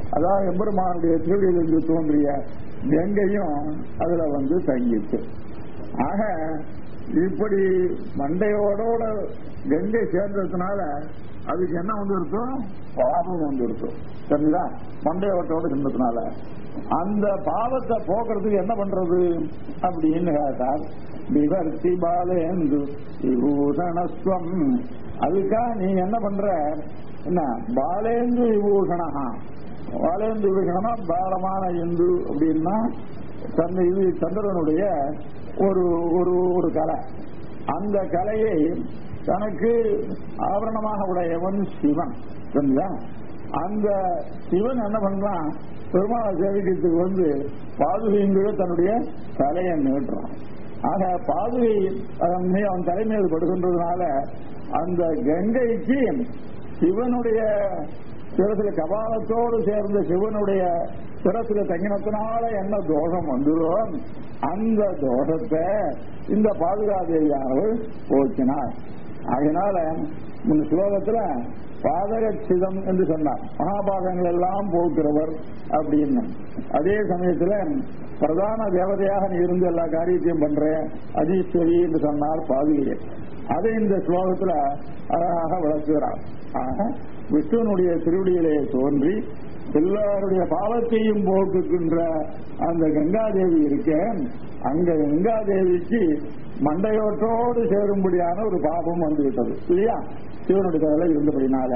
அதாவது எம்பெருமானுடைய திருவிழிலிருந்து தோன்றிய கங்கையும் அதுல வந்து தங்கிச்சு ஆக இப்படி மண்டையோட கங்கை சேர்ந்ததுனால அதுக்கு என்ன வந்து இருக்கும் பாவம் வந்து இருக்கும் சரிங்களா மண்டையோட்டோட சேர்ந்ததுனால அந்த பாவத்தை போக்குறதுக்கு என்ன பண்றது அப்படின்னு கேட்டார் விவர்த்தி பாலேந்து விபூஷணஸ்வம் அதுக்காக நீங்க என்ன பண்ற என்ன பாலேந்து விபூஷணா பாலேந்து விபூஷணமா பாலமான இந்து அப்படின்னா தந்த இது சந்திரனுடைய ஒரு ஒரு ஒரு கலை அந்த கலையை தனக்கு ஆபரணமாக உடையவன் சிவன் சரிங்களா அந்த சிவன் என்ன பண்றான் பெருமாளை சேவிக்கிறதுக்கு வந்து பாதுகைங்கிற தன்னுடைய தலையை நீட்டுறான் ஆக பாதுகை அதன் மீது அவன் தலைமையில் படுகின்றதுனால அந்த கங்கைக்கு சிவனுடைய சிரசில கபாலத்தோடு சேர்ந்த சிவனுடைய சிரசில தங்கினத்தினால என்ன தோஷம் வந்துதோ அந்த தோஷத்தை இந்த பாதுகாதேவியானவர் போக்கினார் அதனால இந்த ஸ்லோகத்துல பாதகச்சிதம் என்று சொன்னார் மகாபாதங்கள் எல்லாம் போக்குறவர் அப்படின்னு அதே சமயத்துல பிரதான தேவதையாக நீ இருந்து எல்லா காரியத்தையும் பண்ற அதீஸ்வரி என்று சொன்னார் பாதுகையை அதை இந்த ஸ்லோகத்துல அழகாக விளக்குகிறார் ஆக விஷ்ணுனுடைய திருவடியிலே தோன்றி எல்லாருடைய பாவத்தையும் போக்குகின்ற அந்த கங்காதேவி இருக்க அங்க கங்காதேவிக்கு மண்டையோட்டோடு சேரும்படியான ஒரு பாபம் வந்து விட்டது இல்லையா சிவனுடைய தலையில இருந்தபடினால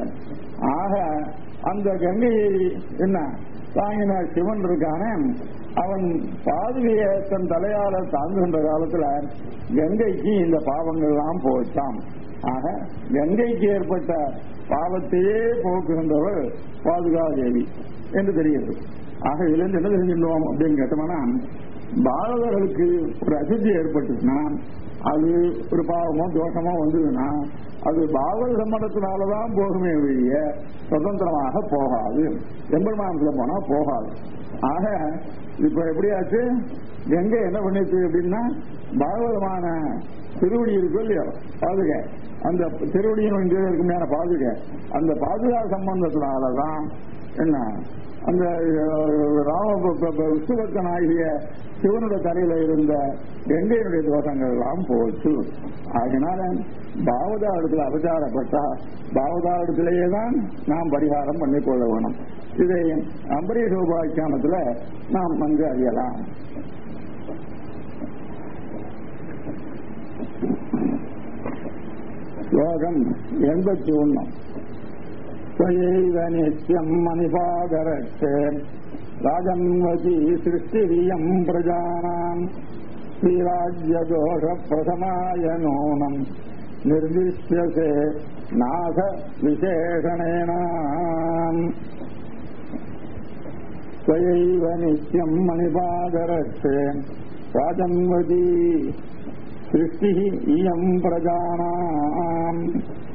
ஆக அந்த கங்கையை என்ன தாங்கின சிவன் இருக்கான அவன் பாதுகையை தன் தலையால தாங்குகின்ற காலத்துல கங்கைக்கு இந்த பாவங்கள் எல்லாம் போச்சாம் ஆக கங்கைக்கு ஏற்பட்ட பாவத்தையே போக்குகின்றவர் பாதுகாதேவி என்று தெரிகிறது ஆக இதுல இருந்து என்ன தெரிஞ்சிருந்தோம் அப்படின்னு கேட்டோம்னா பாரதர்களுக்கு ஒரு அசுத்தி ஏற்பட்டுச்சுன்னா அது ஒரு பாவமோ தோஷமோ வந்ததுன்னா அது பாகவத சம்மதத்தினாலதான் போகுமே வெளிய சுதந்திரமாக போகாது எம்பெருமானத்துல போனா போகாது ஆக இப்ப எப்படியாச்சு எங்க என்ன பண்ணிச்சு அப்படின்னா பாகவதமான திருவடி இருக்கு இல்லையோ பாதுகை அந்த திருவடியின் கீழே இருக்குமையான பாதுகை அந்த பாதுகா சம்பந்தத்தினாலதான் என்ன அந்த ராம விஷ்ணுபக்தன் ஆகிய சிவனுடைய தலையில இருந்த கங்கையினுடைய தோஷங்கள் எல்லாம் போச்சு அதனால பாவதா இடத்துல அபச்சாரப்பட்டா பாவதா இடத்திலேயே தான் நாம் பரிகாரம் பண்ணிக்கொள்ள வேணும் இதை அம்பரீஷ உபாக்கியானத்துல நாம் நன்கு அறியலாம் ஸ்லோகம் எண்பத்தி ஒன்னு त्वयैव नित्यम् मणिपादरक्षे राजन्वती सृष्टिरियम् प्रजानाम् श्रीराज्यदोषप्रथमाय नूनम् निर्दिश्यसे नाथ विशेषणेन त्वयैव नित्यम् मणिपादरक्षे राजन्वती सृष्टिः इयम् प्रजानाम्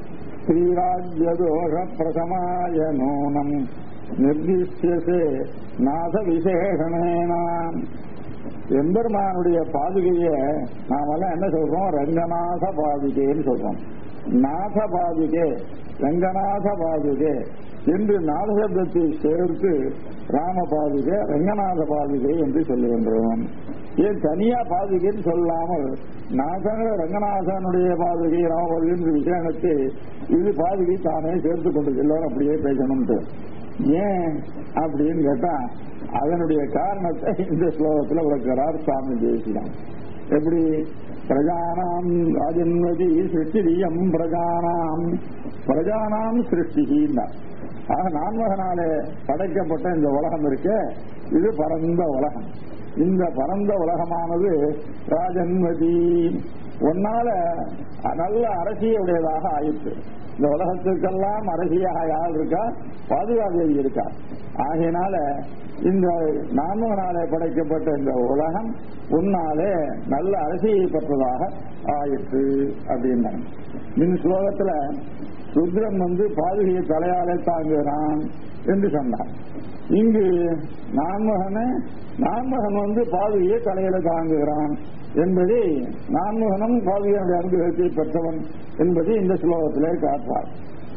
ஸ்ரீராஜ்யதோஷப்பிரசமாய நூனம் நிர்திஷ்யசே நாத விசேஷணேன எம்பெருமானுடைய பாதுகைய நாமெல்லாம் என்ன சொல்றோம் ரங்கநாத பாதுகைன்னு சொல்றோம் நாத பாதுகே ரங்கநாத பாதுகே என்று நாதசப்தத்தை சேர்த்து ராம பாதுகை ரங்கநாத பாதுகை என்று சொல்லுகின்றோம் ஏன் தனியா பாதுகைன்னு சொல்லாமல் நாசன ரங்கநாதனுடைய பாதுகை ராமபாதுகை என்ற விசேஷத்தை இது பாதுகை தானே சேர்த்து கொண்டு எல்லாரும் அப்படியே பேசணும்ட்டு ஏன் அப்படின்னு கேட்டா அதனுடைய காரணத்தை இந்த ஸ்லோகத்தில் விளக்கிறார் சுவாமி தேசியம் எப்படி பிரஜானாம் ராஜன்வதி சிருஷ்டிரியம் பிரஜானாம் பிரஜானாம் சிருஷ்டிகின்னா ஆக நான்மகனாலே படைக்கப்பட்ட இந்த உலகம் இருக்கு இது பரந்த உலகம் இந்த பரந்த உலகமானது ராஜன்வதி ஒன்னால நல்ல அரசியுடையதாக ஆயிற்று இந்த உலகத்திற்கெல்லாம் அரசியாக யார் இருக்கா பாதுகாதேவி இருக்கா ஆகையினால இந்த நான்மகனாலே படைக்கப்பட்ட இந்த உலகம் உன்னாலே நல்ல அரசியை பெற்றதாக ஆயிற்று அப்படின்னாங்க மின் ஸ்லோகத்துல ருத்ரன் வந்து பாதுகையை தலையாலே தாங்குகிறான் என்று சொன்னார் இங்கு நான்மகன நான்மகன் வந்து பாதுகையை தலையில தாங்குகிறான் என்பதை நான்மகனும் பாதுகையினுடைய அனுகிரகத்தை பெற்றவன் என்பதை இந்த ஸ்லோகத்திலே காட்டுறார்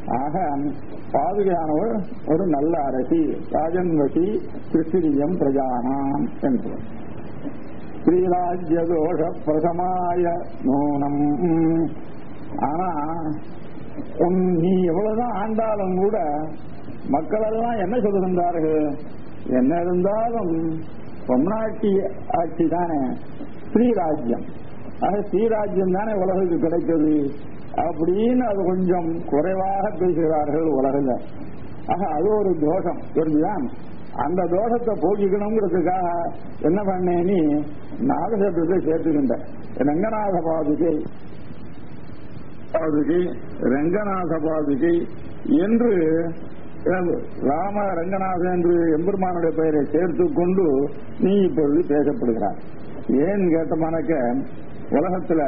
ஆக பாதுகையானவள் ஒரு நல்ல அரசி ராஜன்வசி கிருஷ்ணியம் பிரஜானாம் என்று ஸ்ரீராஜ்ய தோஷ பிரசமாய நூனம் ஆனா உன் நீ எவ்வளவுதான் ஆண்டாலும் கூட மக்கள் எல்லாம் என்ன சொல்லுகின்றார்கள் என்ன இருந்தாலும் பொம்நாட்டி ஆட்சி தானே ஸ்ரீராஜ்யம் ஆக ஸ்ரீராஜ்யம் தானே உலகுக்கு கிடைத்தது அப்படின்னு அது கொஞ்சம் குறைவாக பேசுகிறார்கள் உலகில் ஆக அது ஒரு தோஷம் புரிஞ்சுதான் அந்த தோஷத்தை போக்கிக்கணுங்கிறதுக்காக என்ன பண்ணேன் நீ நாகசப்தத்தை சேர்த்துக்கின்ற ரங்கநாத பாதுகை பாதுகை ரங்கநாத பாதுகை என்று ராம ரங்கநாதன் என்று எம்பெருமானுடைய பெயரை சேர்த்து கொண்டு நீ இப்பொழுது பேசப்படுகிறார் ஏன் கேட்டமானக்க உலகத்துல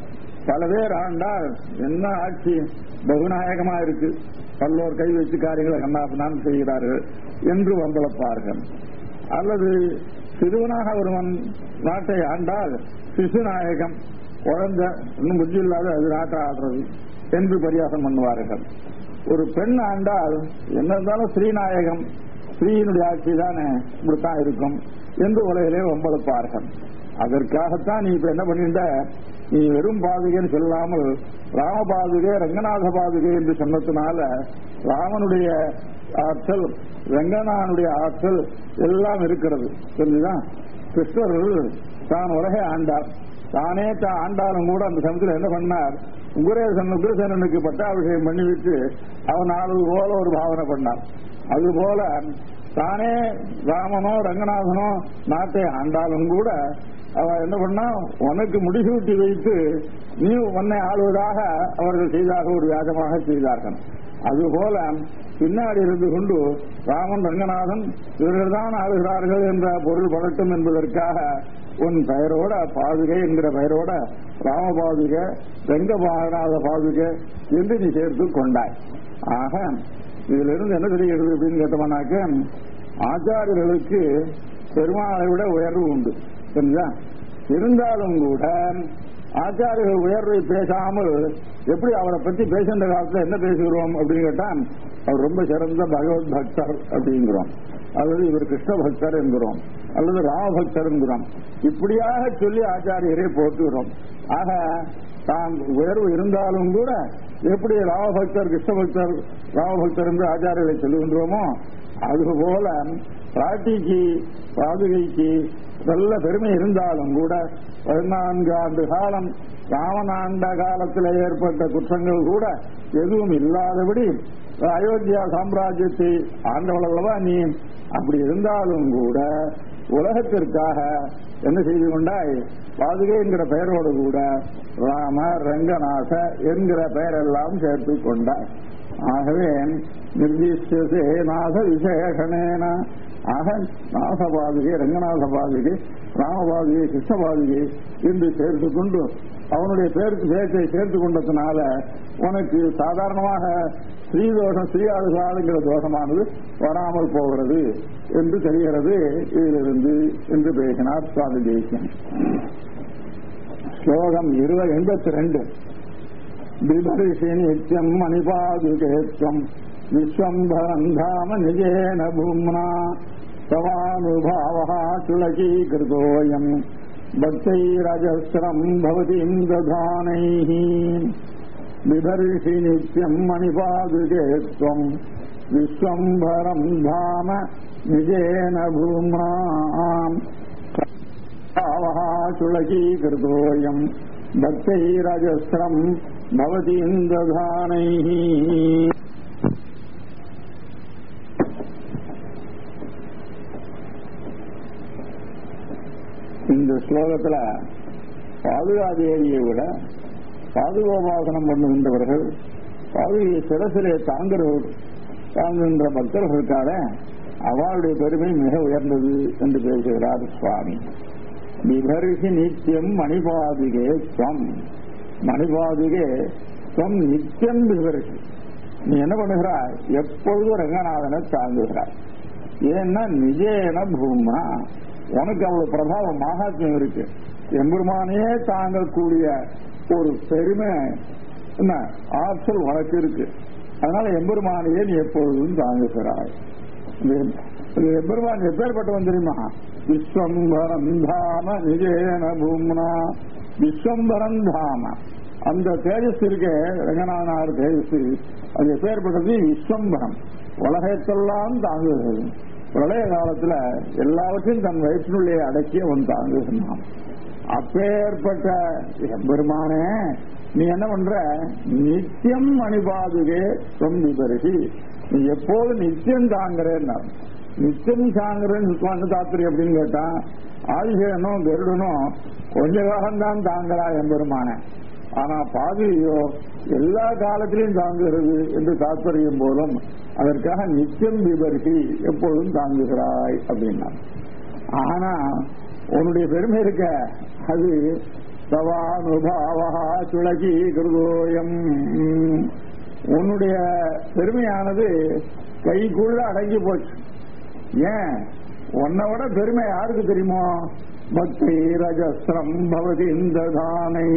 பல பேர் ஆண்டால் என்ன ஆட்சி பகுநாயகமா இருக்கு பல்லோர் கை வச்சு காரியங்களை கண்ணாப்பினான் செய்கிறார்கள் என்று வம்பளப்பார்கள் அல்லது சிறுவனாக ஒருவன் நாட்டை ஆண்டால் சிசுநாயகம் குழந்தை இன்னும் புத்தி இல்லாத அது நாட்டை ஆடுறது என்று பரியாசம் பண்ணுவார்கள் ஒரு பெண் ஆண்டால் என்ன இருந்தாலும் ஸ்ரீநாயகம் ஸ்ரீயினுடைய ஆட்சி தானே இப்படித்தான் இருக்கும் என்று உலகிலே வம்பளப்பார்கள் அதற்காகத்தான் நீ இப்ப என்ன பண்ணிட்ட நீ வெறும் பாதுகைன்னு சொல்லாமல் ராம பாதுகை ரங்கநாத பாதுகை என்று சொன்னதுனால ராமனுடைய ஆற்றல் ரங்கநாதனுடைய ஆற்றல் எல்லாம் இருக்கிறது புரிஞ்சுதான் கிருஷ்ணர் தான் உலகை ஆண்டார் தானே தான் ஆண்டாலும் கூட அந்த சமயத்தில் என்ன பண்ணார் உக்ரேசன் உக்ரசேனனுக்கு பட்டாபிஷேகம் பண்ணிவிட்டு அவன் ஆளு போல ஒரு பாவனை பண்ணார் அது போல தானே ராமனோ ரங்கநாதனோ நாட்டை ஆண்டாலும் கூட அவ என்ன பண்ணா உனக்கு முடிசூட்டி வைத்து நீ உன்னை ஆளுவதாக அவர்கள் செய்தாக ஒரு வியாஜமாக செய்தார்கள் அதுபோல பின்னாடி இருந்து கொண்டு ராமன் ரங்கநாதன் இவர்கள் தான் ஆளுகிறார்கள் என்ற பொருள் படட்டும் என்பதற்காக உன் பெயரோட பாதுகை என்கிற பெயரோட ராம பாதுகை ரங்க பாகநாத பாதுகை என்று நீ சேர்த்து கொண்டாய் ஆக இதுல இருந்து என்ன தெரிகிறது அப்படின்னு கேட்டோம்னாக்க ஆச்சாரியர்களுக்கு பெருமாளை விட உயர்வு உண்டு சரிங்களா இருந்தாலும் கூட ஆச்சாரியர்கள் உயர்வை பேசாமல் எப்படி அவரை பத்தி பேசுகின்ற காலத்துல என்ன பேசுகிறோம் அப்படின்னு கேட்டா அவர் ரொம்ப சிறந்த பகவத் பக்தர் அப்படிங்கிறோம் அல்லது இவர் கிருஷ்ண பக்தர் என்கிறோம் அல்லது ராம பக்தர் என்கிறோம் இப்படியாக சொல்லி ஆச்சாரியரை போற்றுகிறோம் ஆக தான் உயர்வு இருந்தாலும் கூட எப்படி ராமபக்தர் கிருஷ்ண பக்தர் ராமபக்தர் என்று ஆச்சாரியரை சொல்லுகின்றோமோ அதுபோல பிராட்டிக்கு பாதுகைக்கு நல்ல பெருமை இருந்தாலும் கூட பதினான்கு ஆண்டு காலம் ராமனாண்ட காலத்தில் ஏற்பட்ட குற்றங்கள் கூட எதுவும் இல்லாதபடி அயோத்தியா சாம்ராஜ்யத்தை ஆண்டவளவா நீ அப்படி இருந்தாலும் கூட உலகத்திற்காக என்ன செய்து கொண்டாய் பாதுகை என்கிற பெயரோடு கூட ராம ரங்கநாத என்கிற பெயரெல்லாம் சேர்த்து கொண்டாய் ஆகவே நிர்திஷ்டே நாத விசேஷனேன ஆக நாசபாதுகை ரங்கநாத பாதுகை ராமபாதுகை கிருஷ்ணபாதுகை என்று சேர்த்து கொண்டு அவனுடைய பேருக்கு பேச்சை சேர்த்து கொண்டதுனால உனக்கு சாதாரணமாக ஸ்ரீதோஷம் ஸ்ரீயாதுகாலுங்கிற தோஷமானது வராமல் போகிறது என்று தெரிகிறது இதிலிருந்து என்று பேசினார் சுவாமி தேசியம் ஸ்லோகம் இருபது எண்பத்தி ரெண்டு பிபரிஷி நித்யம் மணிபாதுகேத்வம் விஸ்வம்பரம் தாம நிஜேன பூம்னா தவானுபாவா சுலகீகிருதோயம் பக்தைரஜஸ்ரம் பவதிம் ததானைः बिभर्षि नित्यम् मणिपादुके त्वम् विश्वम्भरम् धाम निजेन भूम्नाम् भावः चुलकीकृतोऽयम् भक्तैरजस्रम् भवतीम् दधानैः இந்த ஸ்லோகத்துல பாதுகாதேவியை விட பாதுகோபாசனம் பண்ணுகின்றவர்கள் பாதுகையை சிரசிலே தாங்குகிறவர் தாங்குகின்ற பக்தர்களுக்காக அவளுடைய பெருமை மிக உயர்ந்தது என்று பேசுகிறார் சுவாமி விபரிசி நித்தியம் மணிபாதுகே ஸ்வம் மணிபாதுகே ஸ்வம் நித்தியம் விபரிசி நீ என்ன பண்ணுகிறாய் எப்பொழுதும் ரங்கநாதனை தாங்குகிறாய் ஏன்னா நிஜேன பூமா உனக்கு அவ்வளவு பிரபாவம் மகாத்மியம் இருக்கு எம்பெருமானையே தாங்கக்கூடிய ஒரு பெருமை என்ன ஆற்றல் உனக்கு இருக்கு அதனால எம்பெருமானையே நீ எப்பொழுதும் தாங்குகிறாய் இந்த- இந்த எம்பெருமான் எப்பேற்பட்டவன் தெரியுமா விஸ்வம்பரம் தாம நிஜேன பூம்னா விஸ்வம்பரம் தாம அந்த தேஜஸ் இருக்கே ரங்கநாதனார் தேஜஸ் அது எப்பேற்பட்டது விஸ்வம்பரம் உலகத்தெல்லாம் தாங்குகிறது பிரளய காலத்துல எல்லாவற்றையும் தன் வயிற்றினுள்ளே அடக்கி அவன் தாங்குகிறான் அப்பேற்பட்ட எம்பெருமானே நீ என்ன பண்ற நித்தியம் அணிபாதுகே ரொம்ப பருகி நீ எப்போது நித்தியம் தாங்குறேன்னா நித்தியம் தாங்குறேன்னு தாத்திரி அப்படின்னு கேட்டா ஆதிசேனும் கருடனும் கொஞ்ச காலம்தான் தாங்குறா எம்பெருமானே ஆனா பாதிரியோ எல்லா காலத்திலையும் தாங்குகிறது என்று தாற்பயம் போதும் அதற்காக நித்தியம் விபரிசி எப்பொழுதும் தாங்குகிறாய் அப்படின்னா ஆனா உன்னுடைய பெருமை இருக்க அது தவானுபாவா சுழகி கிருதோயம் உன்னுடைய பெருமையானது கைக்குள்ள அடங்கி போச்சு ஏன் உன்னை விட பெருமை யாருக்கு தெரியுமோ பக்தி ரஜஸ்ரம் பவதி இந்த தானை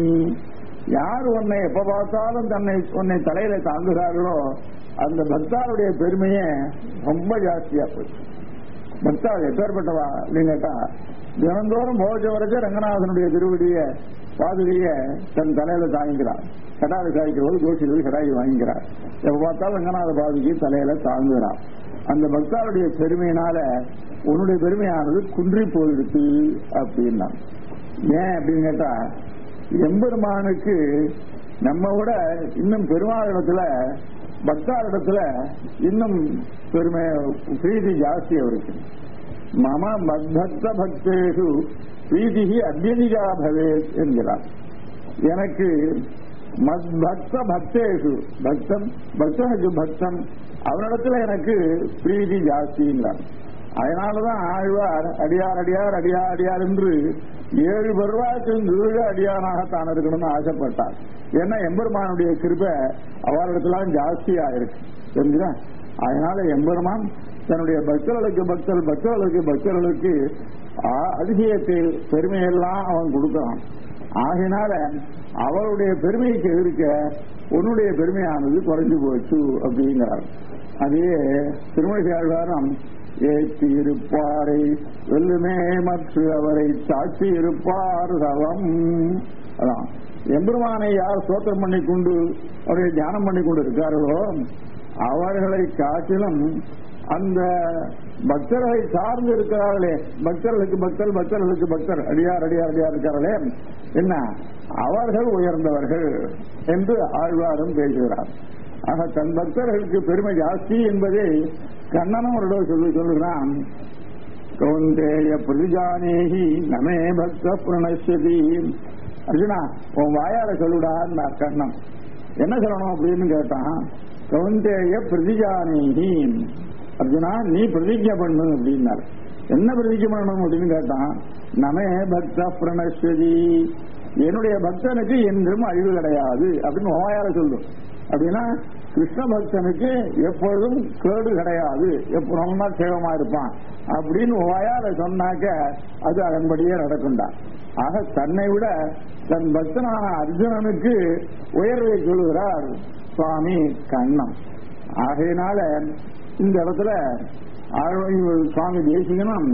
யார் உன்னை எப்ப பார்த்தாலும் தன்னை உன்னை தலையில தாங்குகிறார்களோ அந்த பக்தாருடைய பெருமையே ரொம்ப ஜாஸ்தியா போச்சு பக்தாள் எப்பேற்பட்டவா அப்படின்னு கேட்டா தினந்தோறும் போஜ வரைக்கும் ரங்கநாதனுடைய திருவடிய பாதுகைய தன் தலையில தாங்கிக்கிறார் கடாவை சாய்க்கிற போது கோஷிகள் கடாயை வாங்கிக்கிறார் எப்ப பார்த்தாலும் ரங்கநாத பாதுகை தலையில தாங்குகிறார் அந்த பக்தாருடைய பெருமையினால உன்னுடைய பெருமையானது குன்றி போயிடுச்சு அப்படின்னா ஏன் அப்படின்னு கேட்டா எம்பெருமானுக்கு நம்ம விட இன்னும் பெருமாளிடத்துல பக்தாரிடத்துல இன்னும் பெருமை பிரீதி ஜாஸ்தி அவருக்கு மம மத்பக்த பக்தேஷு பிரீதிகி அத்தியதிகா பவேத் என்கிறார் எனக்கு மத்பக்த பக்தேஷு பக்தன் பக்தனுக்கு பக்தன் அவனிடத்துல எனக்கு பிரீதி ஜாஸ்திங்கிறார் அதனாலதான் ஆழ்வார் அடியார் அடியார் அடியார் அடியார் என்று ஏழு பருவாக்கும் கீழ அடியானாக தான் இருக்கணும்னு ஆசைப்பட்டார் ஏன்னா எம்பெருமானுடைய கிருபை அவரிடத்துலாம் ஜாஸ்தியா இருக்கு தெரிஞ்சுதா அதனால எம்பெருமான் தன்னுடைய பக்தர்களுக்கு பக்தர் பக்தர்களுக்கு பக்தர்களுக்கு ஆ- அதிசயத்தில் பெருமையெல்லாம் அவன் கொடுக்கிறான் ஆகினால அவருடைய பெருமைக்கு எதிர்க்க உன்னுடைய பெருமையானது குறைஞ்சு போச்சு அப்படிங்கிறார் அதே திருமணி ஆழ்வாரம் ஏற்றி இருப்பாரை வெல்லுமே மற்ற அவரை சாட்சி இருப்பார் தவம் அதான் எம்பெருமானை யார் சோத்திரம் பண்ணி கொண்டு அவரை தியானம் பண்ணி கொண்டு இருக்கார்களோ அவர்களை காட்டிலும் அந்த பக்தர்களை சார்ந்து இருக்கிறார்களே பக்தர்களுக்கு பக்தர் பக்தர்களுக்கு பக்தர் அடியார் அடியார் அடியார் இருக்கார்களே என்ன அவர்கள் உயர்ந்தவர்கள் என்று ஆழ்வாரும் பேசுகிறார் ஆக தன் பக்தர்களுக்கு பெருமை ஜாஸ்தி என்பதை கண்ணனும் ஒரு தடவை சொல்லி சொல்லுகிறான் கௌந்தேய பிரதிஜானேகி நமே பக்த பிரணஸ்யதி அர்ஜுனா உன் வாயால சொல்லுடான்னு கண்ணன் என்ன சொல்லணும் அப்படின்னு கேட்டான் கௌந்தேய பிரதிஜானேகி அர்ஜுனா நீ பிரதிஜை பண்ணு அப்படின்னாரு என்ன பிரதிஜை பண்ணணும் அப்படின்னு கேட்டான் நமே பக்த பிரணஸ்வதி என்னுடைய பக்தனுக்கு என்றும் அழிவு கிடையாது அப்படின்னு உன் வாயால சொல்லு அப்படின்னா கிருஷ்ண பக்தனுக்கு எப்பொழுதும் கேடு கிடையாது எப்பொழுதும் சேவமா இருப்பான் அப்படின்னு வாயால சொன்னாக்க அது அதன்படியே நடக்கும்டா ஆக தன்னை விட தன் பக்தனான அர்ஜுனனுக்கு உயர்வை சொல்லுகிறார் சுவாமி கண்ணன் ஆகையினால இந்த இடத்துல ஆழ்வை சுவாமி தேசிகனும்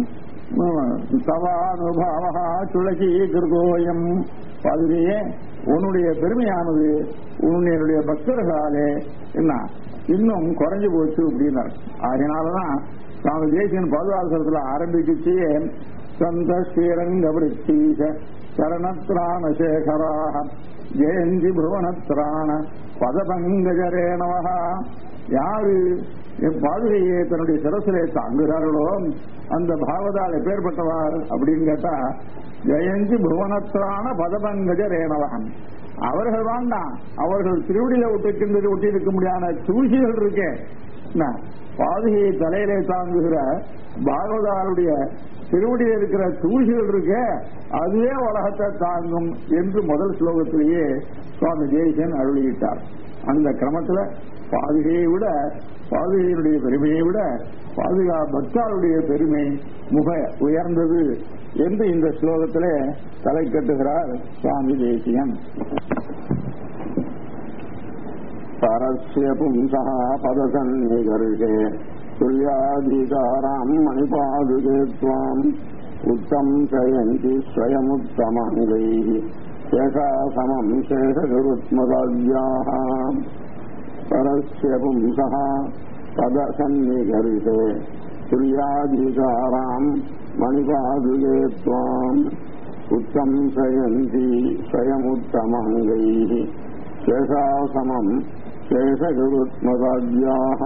சவானுபாவா துளசி கிருதோயம் அதுலேயே உன்னுடைய பெருமையானது உன்னுடைய பக்தர்களாலே என்ன இன்னும் குறைஞ்சு போச்சு அப்படின்னார் அதனாலதான் சுவாமி தேசியன் பாதுகாசத்துல ஆரம்பிச்சு சந்த ஸ்ரீரங்க விருத்தீச சரணத்ராண சேகராக ஜெயந்தி புவனத்ராண பதபங்கஜரேணவா யாரு என் பாதுகையை தன்னுடைய சிரசிலே தாங்குகிறார்களோ அந்த பாவதால் எப்பேற்பட்டவார் அப்படின்னு கேட்டா ஜெயந்தி புவனத்ரான பதபங்கஜ ரேணவன் அவர்கள் வேண்டாம் அவர்கள் திருவடியில விட்டுக்கின்றது ஒட்டி இருக்க முடியாத தூசிகள் இருக்கே என்ன, பாதுகையை தலையிலே தாங்குகிற பாகவதாருடைய திருவடியில் இருக்கிற தூசிகள் இருக்கே அதுவே உலகத்தை தாங்கும் என்று முதல் ஸ்லோகத்திலேயே சுவாமி ஜெயசன் அருளியிட்டார் அந்த கிரமத்துல பாதுகையை விட பாதுகையினுடைய பெருமையை விட பாதுகா பக்தாருடைய பெருமை முக உயர்ந்தது என்று இந்த ஸ்லோகத்திலே தலை கட்டுகிறார் சுவாமி தேசியன் பரஸ்ய பும்சா பதசன்னிகர்ஷே துரியாதிகாராம் மணிபாதுகே துவாம் உத்தம் சயந்தி ஸ்வயமுத்தமங்கைः சேஷா சமம் சேஷகுருத்மதாத்யாः परस्य पुंसः पदसन्निगर्षे तुर्याधिकाराम् मणिपादुगे त्वाम् उत्तंसयन्ति स्वयमुत्तमाङ्गैः शेषासमम् शेषगुरुत्मदाद्याः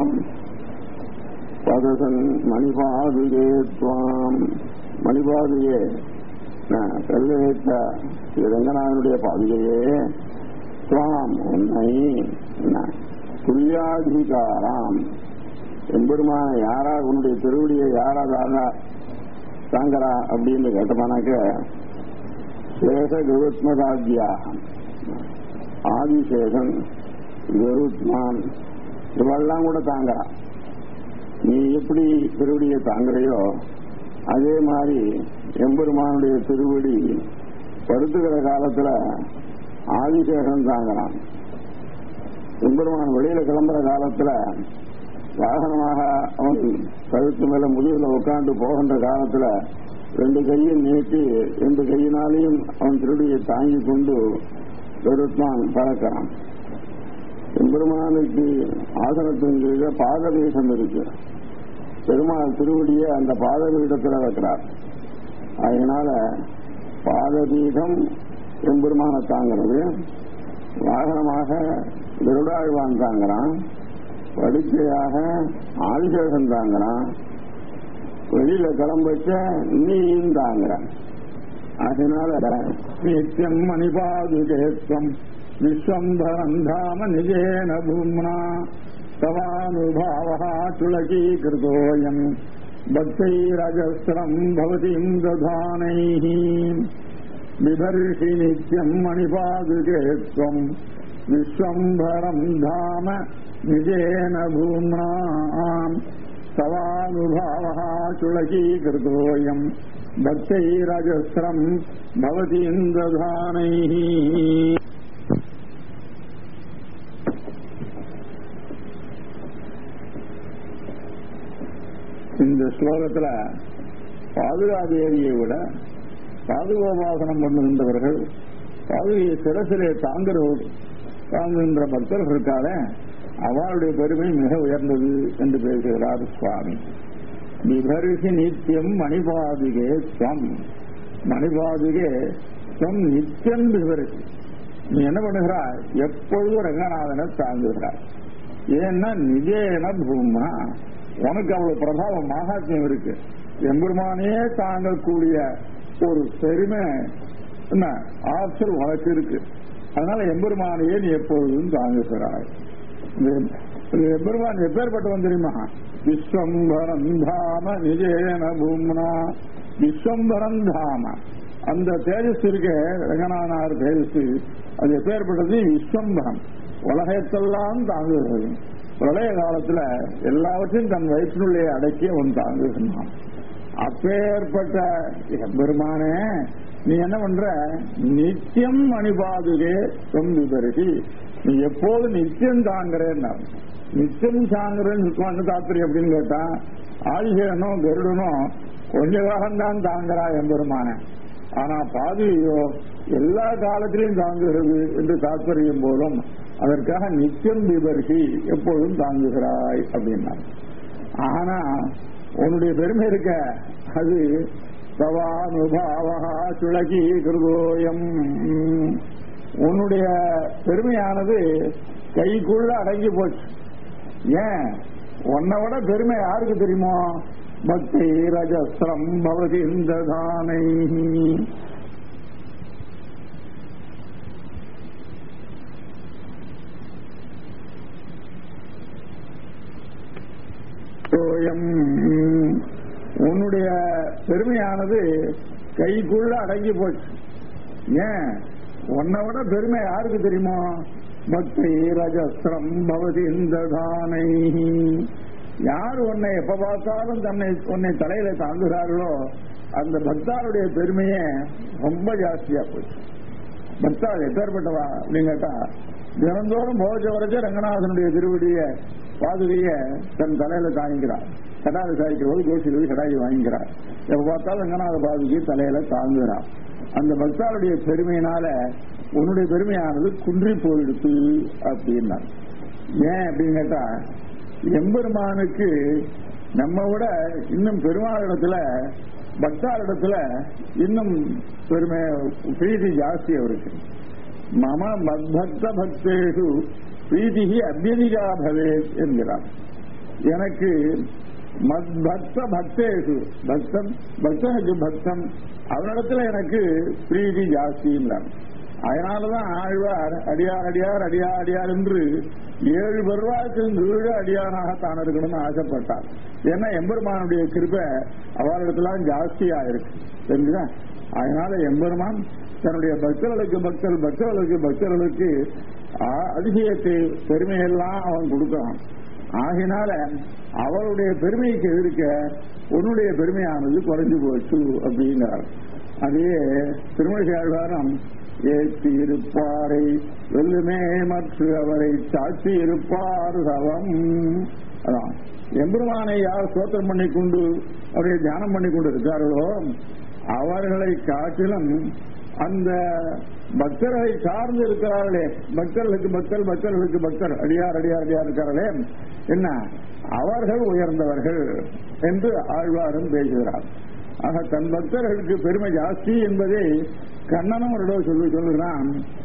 பதசன் மணிபாதுகே துவாம் மணிபாதுகே கல்வி வைத்த ரங்கநாதனுடைய பாதுகையே துவாம் உன்னை துரியாதிகாராம் எம்பெருமான யாரா உன்னுடைய திருவடியை யாரா தாங்க தாங்கரா அப்படின்னு கேட்டமானாக்க சேஷ கருத்மதாத்யா ஆதிசேஷன் கருத்மான் இவெல்லாம் கூட தாங்கறா நீ எப்படி திருவடியை தாங்குறையோ அதே மாதிரி எம்பெருமானுடைய திருவடி படுத்துக்கிற காலத்துல ஆதிசேஷன் தாங்கறான் எம்பெருமான் வெளியில கிளம்புற காலத்துல வாகனமாக அவன் கழுத்து மேல முதுகுல உட்காந்து போகின்ற காலத்துல ரெண்டு கையும் நீட்டி ரெண்டு கையினாலையும் அவன் திருடியை தாங்கி கொண்டு கருத்மான் பறக்கிறான் எம்பெருமானுக்கு ஆசனத்தின் கீழே பாதபீசம் இருக்கு பெருமாள் திருவடியை அந்த பாதபீடத்தில் வைக்கிறார் அதனால பாதபீடம் எம்பெருமான தாங்கிறது வாகனமாக கருடாழ்வான் தாங்கிறான் படுக்கையாக ஆதிசேஷன் தாங்கிறான் வெளியில கிளம்பச்ச நீயும் தாங்கிறான் அதனால நித்தியம் மணிபாதுகேத்வம் விஸ்வம்பரம் தாம நிஜேன பூம்னா தவானுபாவா துளகீகிருதோயம் பக்தைரஜஸ்ரம் பவதிம் ததானைः बिभर्षि नित्यम् मणिपादुके त्वम् विश्वम्भरम् धाम निजेन भूम्नाम् तवानुभावः चुलकीकृतोऽयम् भक्तैरजस्रम् भवतीम् दधानैः இந்த ஸ்லோகத்துல பாதுகாதேவியை விட பாதுகோபாசனம் பண்ணுகின்றவர்கள் பாதுகையை சிரசிலே தாங்குகிற தாங்குகின்ற பக்தர்கள் இருக்காலே அவளுடைய பெருமை மிக உயர்ந்தது என்று பேசுகிறார் சுவாமி விபரிசி நித்தியம் மணிபாதுகே ஸ்வம் மணிபாதுகே ஸ்வம் நித்தியம் விபரிசி நீ என்ன பண்ணுகிறாய் எப்பொழுதும் ரங்கநாதனை தாங்குகிறாய் ஏன்னா நிஜேன பூமா உனக்கு அவ்வளவு பிரபாவம் மகாத்மியம் இருக்கு எம்பெருமானே தாங்கக்கூடிய ஒரு பெருமை என்ன ஆற்றல் உனக்கு இருக்கு அதனால எம்பெருமானையே நீ எப்பொழுதும் தாங்குகிறாய் எம்பெருமான் எப்பேற்பட்டவன் தெரியுமா விஸ்வம்பரம் தாம நிஜேன பூம்னா விஸ்வம்பரம் தாம அந்த தேஜஸ் இருக்க ரங்கநாதனார் தேஜஸ் அது எப்பேற்பட்டது விஸ்வம்பரம் உலகத்தெல்லாம் தாங்குகிறது பிரளய காலத்துல எல்லாவற்றையும் தன் வயிற்றினுள்ளே அடக்கி அவன் தாங்குகின்றான் அப்பேற்பட்ட பெருமானே நீ என்ன பண்ற நித்தியம் அணிபாதுகே தொம்பி பருகி நீ எப்போது நித்தியம் தாங்குறேன்னா நித்தியம் தாங்குறேன்னு தாத்திரி அப்படின்னு கேட்டா ஆதிசேரனும் கருடனும் கொஞ்ச காலம்தான் தாங்குறா எம்பெருமான ஆனா பாதுகையோ எல்லா காலத்திலையும் தாங்குகிறது என்று தாற்பயம் போலும் அதற்காக நித்தியம் விபர்கி எப்பொழுதும் தாங்குகிறாய் அப்படின்னா ஆனா உன்னுடைய பெருமை இருக்க அது தவானுபாவா சுழகி கிருதோயம் உன்னுடைய பெருமையானது கைக்குள்ள அடங்கி போச்சு ஏன் உன்னை விட பெருமை யாருக்கு தெரியுமோ பக்தி ரஜஸ்ரம் பவதி இந்த தானை உன்னுடைய பெருமையானது கைக்குள்ள அடங்கி போச்சு ஏன் உன்னை விட பெருமை யாருக்கு தெரியுமோ பக்தி ரஜஸ்ரம் பவதி இந்த தானை யார் உன்னை எப்ப பார்த்தாலும் தன்னை உன்னை தலையில தாங்குகிறார்களோ அந்த பக்தாருடைய பெருமையே ரொம்ப ஜாஸ்தியா போச்சு பக்தா எப்பேற்பட்டவா அப்படின்னு கேட்டா தினந்தோறும் போச்ச வரைச்ச ரங்கநாதனுடைய திருவடிய பாதுகைய தன் தலையில தாங்கிக்கிறார் கடாது சாய்க்கிற போது கோஷிலுக்கு கடாயி வாங்கிக்கிறார் எப்ப பார்த்தாலும் ரங்கநாத பாதுகை தலையில தாங்குகிறார் அந்த பக்தாளுடைய பெருமையினால உன்னுடைய பெருமையானது குன்றி போயிடுத்து அப்படின்னார் ஏன் அப்படின்னு கேட்டா எம்பெருமானுக்கு நம்ம விட இன்னும் பெருமாளிடத்துல பக்தாரிடத்துல இன்னும் பெருமை பிரீதி ஜாஸ்தி அவருக்கு மம மத்பக்த பக்தேஷு பிரீதிகி அபியதிகா பவேத் என்கிறார் எனக்கு மத்பக்த பக்தேஷு பக்தம் பக்தனுக்கு பக்தம் அவனிடத்துல எனக்கு பிரீதி ஜாஸ்தின்றார் அதனாலதான் ஆழ்வார் அடியார் அடியார் அடியார் அடியார் என்று ஏழு பெருவாக்கு கீழே அடியாராக தான் இருக்கணும்னு ஆசைப்பட்டார் ஏன்னா எம்பெருமானுடைய கிருபை அவரிடத்துல ஜாஸ்தியா இருக்கு தெரிஞ்சுதா அதனால எம்பெருமான் தன்னுடைய பக்தர்களுக்கு பக்தர் பக்தர்களுக்கு பக்தர்களுக்கு ஆ- அதிசயத்தை பெருமையெல்லாம் அவன் கொடுக்கிறான் ஆகினால அவருடைய பெருமைக்கு எதிர்க்க உன்னுடைய பெருமையானது குறைஞ்சு போச்சு அப்படிங்கிறார் அதே திருமணி ஆழ்வாரம் ஏற்றி இருப்பாரை வெல்லுமே மற்ற அவரை சாட்சி இருப்பார் சவம் அதான் எம்பெருமானை யார் சோத்திரம் பண்ணி கொண்டு அவரை தியானம் பண்ணி கொண்டு இருக்கார்களோ அவர்களை காட்டிலும் அந்த பக்தர்களை சார்ந்து இருக்கிறார்களே பக்தர்களுக்கு பக்தர் பக்தர்களுக்கு பக்தர் அடியார் அடியார் அடியார் இருக்கிறார்களே என்ன அவர்கள் உயர்ந்தவர்கள் என்று ஆழ்வாரும் பேசுகிறார் ஆக தன் பக்தர்களுக்கு பெருமை ஜாஸ்தி என்பதை கண்ணனும் ஒரு தடவை சொல்லி சொல்லுகிறான்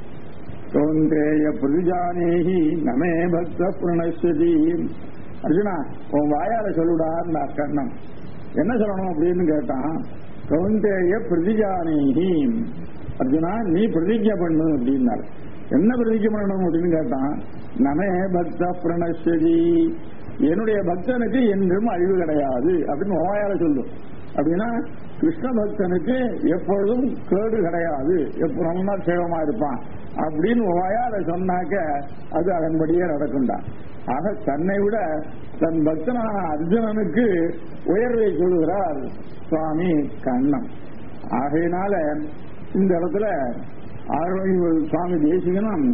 கௌந்தேய பிரதிஜானேகி நமே பக்த பிரணஸ்வதி அர்ஜுனா உன் வாயால சொல்லுடார் கண்ணன் என்ன சொல்லணும் அப்படின்னு கேட்டான் கௌந்தேய பிரதிஜானேகி அர்ஜுனா நீ பிரதிஜை பண்ணு அப்படின்னார் என்ன பிரதிஜை பண்ணணும் அப்படின்னு கேட்டான் நமே பக்த பிரணஸ்வதி என்னுடைய பக்தனுக்கு என்றும் அழிவு கிடையாது அப்படின்னு உன் வாயால சொல்லு அப்படின்னா கிருஷ்ண பக்தனுக்கு எப்பொழுதும் கேடு கிடையாது எப்பொழுதும் சேவமா இருப்பான் அப்படின்னு வாயால சொன்னாக்க அது அதன்படியே நடக்கும்தான் ஆக தன்னை விட தன் பக்தனான அர்ஜுனனுக்கு உயர்வை சொல்லுகிறார் சுவாமி கண்ணன் ஆகையினால இந்த இடத்துல ஆரோக்கிய சுவாமி தேசிகனும்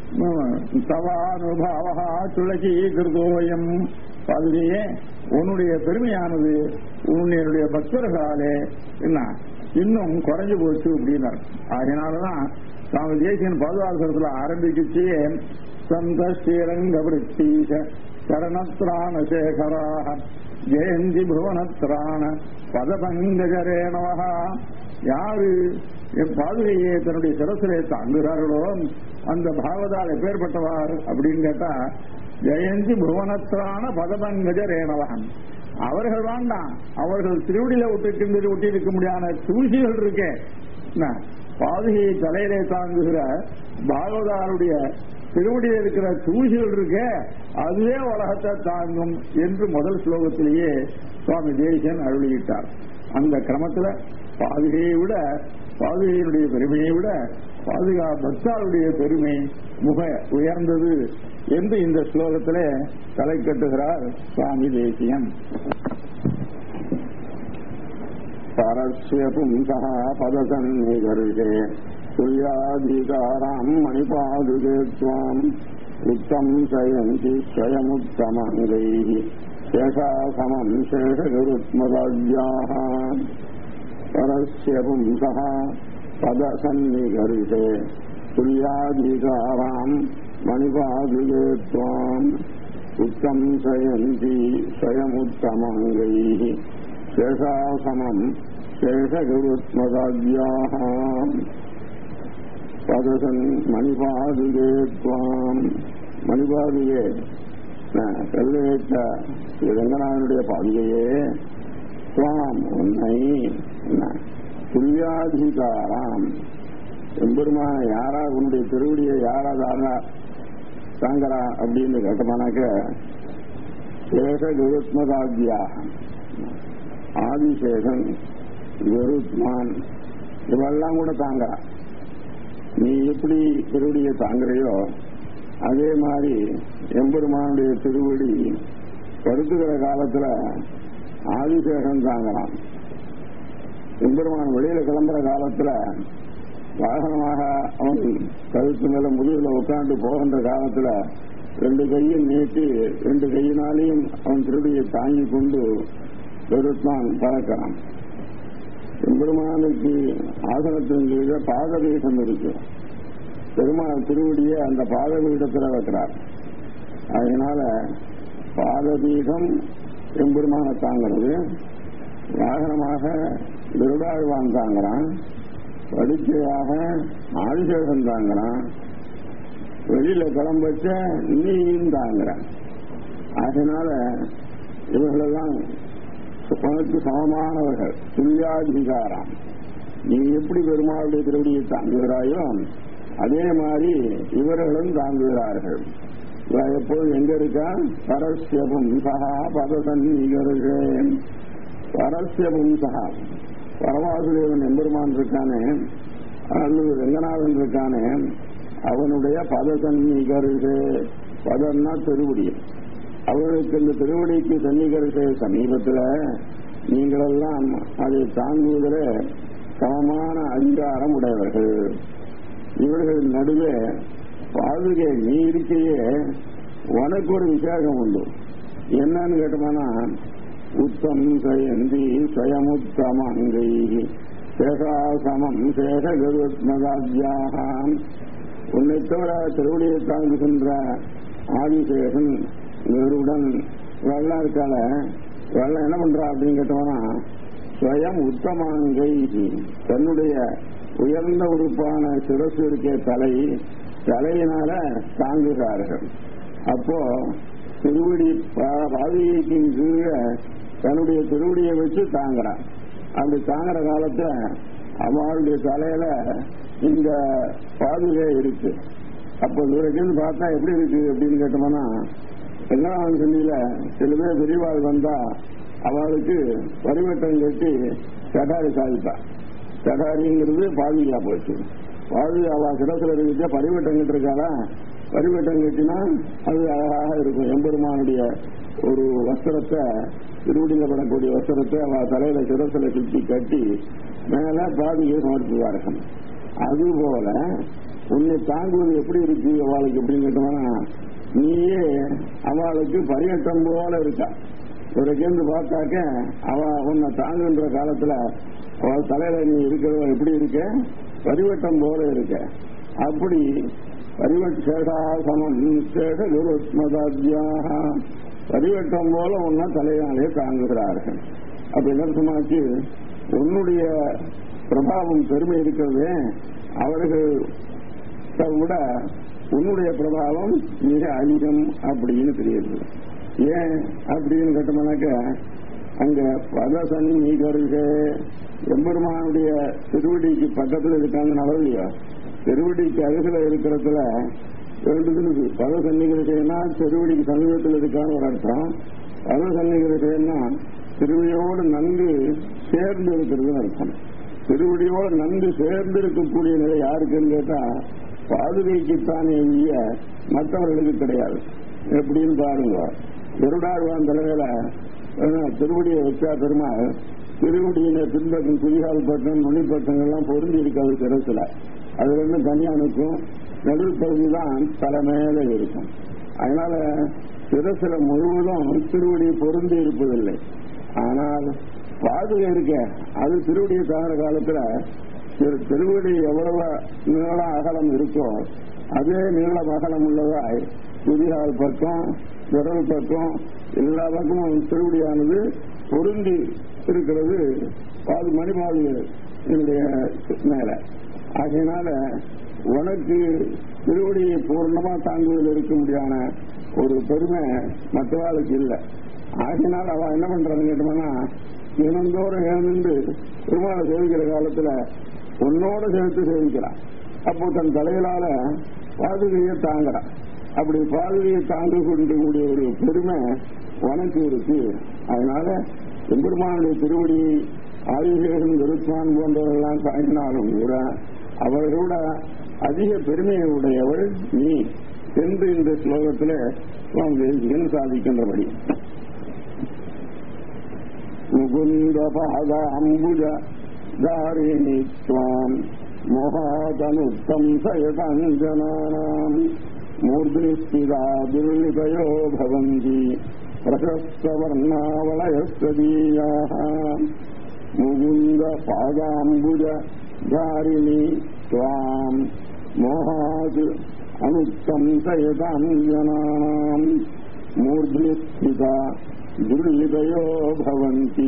தவானுபாவா துளசி கிருதோயம் அதுலேயே உன்னுடைய பெருமையானது உன்னுடைய பக்தர்களாலே என்ன இன்னும் குறைஞ்சு போச்சு அப்படின்னார் அதனாலதான் சுவாமி தேசியன் பாதுகாக்கிறதுல ஆரம்பிக்கிச்சே சந்த ஸ்ரீரங்க விருத்தீச சரணத்ராண சேகராக ஜெயந்தி புவனத்ராண பதபங்கஜரேணவா யாரு என் பாதுகையை தன்னுடைய சிரசிலே தாங்குகிறார்களோ அந்த பாவதால் எப்பேற்பட்டவார் அப்படின்னு கேட்டா ஜெயந்தி புவனத்ரான பதபங்கஜ ரேணவன் அவர்கள் வேண்டாம் அவர்கள் திருவடியில விட்டு ஒட்டி இருக்க முடியாத தூசிகள் இருக்கே என்ன, பாதுகையை தலையிலே தாங்குகிற பாகவதாருடைய திருவடியில் இருக்கிற தூசிகள் இருக்கே அதுவே உலகத்தை தாங்கும் என்று முதல் ஸ்லோகத்திலேயே சுவாமி தேசியன் அருளியிட்டார் அந்த கிரமத்துல பாதுகையை விட பாதுகையினுடைய பெருமையை விட பாதுகா பக்தாருடைய பெருமை முக உயர்ந்தது என்று இந்த ஸ்லோகத்திலே தலை கட்டுகிறார் சுவாமி தேசியன் பரஸ்ய பும்சः பதசன்னிகர்ஷே துல்யாதிகாராம் மணிபாதுகே त्वाम् உத்தம் சயந்தி ஸ்வயமுத்தமங்கைः சேஷா சமம் சேஷகுருத்மதாஜ்யாः परस्य पुंसः पदसन्निगर्षे तुल्याधिकाराम् मणिपादुगे त्वाम् उत्तंसयन्ति स्वयमुत्तमाङ्गैः शेषासमम् शेषगुरुत्मदाद्याः पदसन् मणिपादुगे त्वाम् மணிபாதியே கல்வேட்ட ரங்கநாதனுடைய பாதிகையே துவாம் உன்னை துல்யாதிகாராம் எம்பெருமான யாரா உன்னுடைய திருவடியை யாரா தாரா தாங்கறா அப்படின்னு கேட்டமானாக்க சேஷ குருத்மதாத்யாக ஆதிசேஷன் கருத்மான் இவெல்லாம் கூட தாங்கறா நீ எப்படி திருவடியை தாங்குறையோ அதே மாதிரி எம்பெருமானுடைய திருவடி படுத்துக்கிற காலத்துல ஆதிசேஷன் தாங்கலாம் எம்பெருமான் வெளியில கிளம்புற காலத்துல வாகனமாக அவன் கழுத்து மேல முதுகுல உட்காந்து போகின்ற காலத்துல ரெண்டு கையும் நீட்டி ரெண்டு கையினாலையும் அவன் திருடியை தாங்கி கொண்டு பெருத்தான் பறக்கிறான் பெருமானுக்கு ஆசனத்தின் கீழே பாதபீடம் இருக்கு பெருமாள் திருவடியை அந்த பாதபீடத்தில் வைக்கிறார் அதனால பாதபீடம் எம்பெருமான தாங்கிறது வாகனமாக திருடாழ்வான் தாங்கிறான் படுக்கையாக ஆதிசேஷன் தாங்கிறான் வெளியில கிளம்பச்ச நீயும் தாங்கிறான் அதனால இவர்களெல்லாம் உனக்கு சமமானவர்கள் துல்லியாதிகாரம் நீ எப்படி பெருமாளுடைய திருவடியை தாங்குகிறாயோ அதே மாதிரி இவர்களும் தாங்குகிறார்கள் இவன் எப்போது எங்க இருக்கா பரஸ்ய பும்சா பததன் நிகழ்கேன் பரஸ்ய பும்சா பரமாசுதேவன் எம்பெருமான் இருக்கானே அல்லது ரங்கநாதன் இருக்கானே அவனுடைய பததன் நிகழ்கே பதன்னா திருவடி அவர்களுக்கு இந்த திருவடிக்கு சன்னிகரிச சமீபத்தில் நீங்களெல்லாம் அதை தாங்குவதில் சமமான அதிகாரம் உடையவர்கள் இவர்கள் நடுவே பாதுகை நீ இருக்கையே உனக்கு ஒரு விசேஷம் உண்டு என்னன்னு கேட்டோம்னா உத்தம் சயந்தி ஸ்வயமுத்தமங்கை சேகாசமம் சேகருத்மதாத்யாகாம் உன்னை தவிர திருவடியை தாங்குகின்ற ஆதிசேகன் கருடன் வெள்ளம் இருக்கால வெள்ளம் என்ன பண்றா அப்படின்னு கேட்டோம்னா ஸ்வயம் உத்தமாங்கை தன்னுடைய உயர்ந்த உறுப்பான சிரசு இருக்க தலை தலையினால தாங்குகிறார்கள் அப்போ திருவடி பாதிகைக்கு கீழே தன்னுடைய திருவடியை வச்சு தாங்குறான் அப்படி தாங்குற காலத்துல அவளுடைய தலையில இந்த பாதுகை இருக்கு அப்போ தூரக்கிருந்து பார்த்தா எப்படி இருக்கு அப்படின்னு கேட்டோம்னா எல்லாம் சொல்லியில சில பேர் பெரியவாள் வந்தா அவளுக்கு பரிவட்டம் கட்டி சடாரி சாதிப்பா சடாரிங்கிறது பாதுகா போச்சு பாது அவ சிரசில் இருக்க பரிவட்டம் கட்டிருக்காளா பரிவட்டம் கட்டினா அது அழகாக இருக்கும் எம்பெருமானுடைய ஒரு வஸ்திரத்தை திருவடியில் படக்கூடிய வஸ்திரத்தை அவ தலையில சிரசில சுற்றி கட்டி மேல பாதியை சமர்ப்பிவார்கள் அதுபோல உன்னை தாங்குவது எப்படி இருக்கு அவளுக்கு எப்படின்னு கேட்டோம்னா நீயே அவளுக்கு பரியட்டம் போல இருக்கா இவருக்கேந்து பார்த்தாக்க அவ உன்னை தாங்குன்ற காலத்துல அவள் தலையில நீ இருக்கிறவ எப்படி இருக்க பரிவட்டம் போல இருக்க அப்படி பரிவட் சேஷாசமம் சேஷ குருத்மதாத்யாக பரிவட்டம் போல உன்னை தலையாலே தாங்குகிறார்கள் அப்ப என்ன சொன்னாச்சு உன்னுடைய பிரபாவம் பெருமை இருக்கிறது அவர்கள் விட உன்னுடைய பிரபாவம் மிக அதிகம் அப்படின்னு தெரியுது ஏன் அப்படின்னு கேட்டோம்னாக்க அங்க பதசன் நீகருக எம்பெருமானுடைய திருவடிக்கு பக்கத்துல இருக்காங்க நலவியா திருவடிக்கு அருகில இருக்கிறதுல ரெண்டு பத சன்னிகிருஷைனா திருவடிக்கு சமீபத்தில் இருக்கான்னு ஒரு அர்த்தம் பத சன்னிகிருஷைனா திருவடியோடு நன்கு சேர்ந்து இருக்கிறதுன்னு அர்த்தம் திருவடியோடு நன்கு சேர்ந்து இருக்கக்கூடிய நிலை யாருக்குன்னு கேட்டா பாதுகைக்குத்தானே ஒழிய மற்றவர்களுக்கு கிடையாது எப்படின்னு பாருங்க திருடாழ்வான் தலைமையில திருவடியை வச்சா பெருமாள் திருவடியில பின்பற்றும் குதிகால் பட்டம் நுனிப்பட்டங்கள்லாம் பொருந்தி இருக்காது சிரசுல அது ரெண்டு தனியா நிற்கும் நடுல் பகுதி தான் தலை மேல இருக்கும் அதனால சிரசுல முழுவதும் திருவடி பொருந்தி இருப்பதில்லை ஆனால் பாதுகை இருக்க அது திருவடியை தவிர காலத்துல திருவடி எவ்வளவு நீள அகலம் இருக்கோ அதே நீளம் அகலம் உள்ளதாய் குதிகால் பக்கம் விரல் பக்கம் எல்லா பக்கமும் திருவடியானது பொருந்தி இருக்கிறது பாது மணிமாது என்னுடைய மேல ஆகையினால உனக்கு திருவடியை பூர்ணமா தாங்குவதில் இருக்க முடியாத ஒரு பெருமை மற்றவாளுக்கு இல்லை ஆகினால் அவ என்ன பண்றான்னு கேட்டோம்னா தினந்தோறும் எழுந்து பெருமாளை சேவிக்கிற காலத்துல உன்னோட சேர்த்து சேவிக்கிறான் அப்போ தன் தலையிலால பாதுகையை தாங்குறான் அப்படி பாதுகையை தாங்க கொண்டக்கூடிய ஒரு பெருமை உனக்கு இருக்கு அதனால எம்பெருமானுடைய திருவடி ஆயுஷேகன் கருத்மான் போன்றவர்கள்லாம் தாங்கினாலும் கூட அவர்களோட அதிக பெருமையை உடையவள் நீ என்று இந்த ஸ்லோகத்தில் சுவாமி தேசிகன் சாதிக்கின்றபடி முகுந்த பாத அம்புஜ தாரிணி துவாம் मोहादनुत्तम् सयताञ्जनानाम् मूर्ध्निस्थिता दुर्लिपयो भवन्ति प्रशस्तवर्णावलयस्तदीयाः मुकुन्दपादाम्बुज धारिणि त्वाम् मोहात् अनुत्तम् सयताञ्जनानाम् मूर्ध्निस्थिता दुर्लिपयो भवन्ति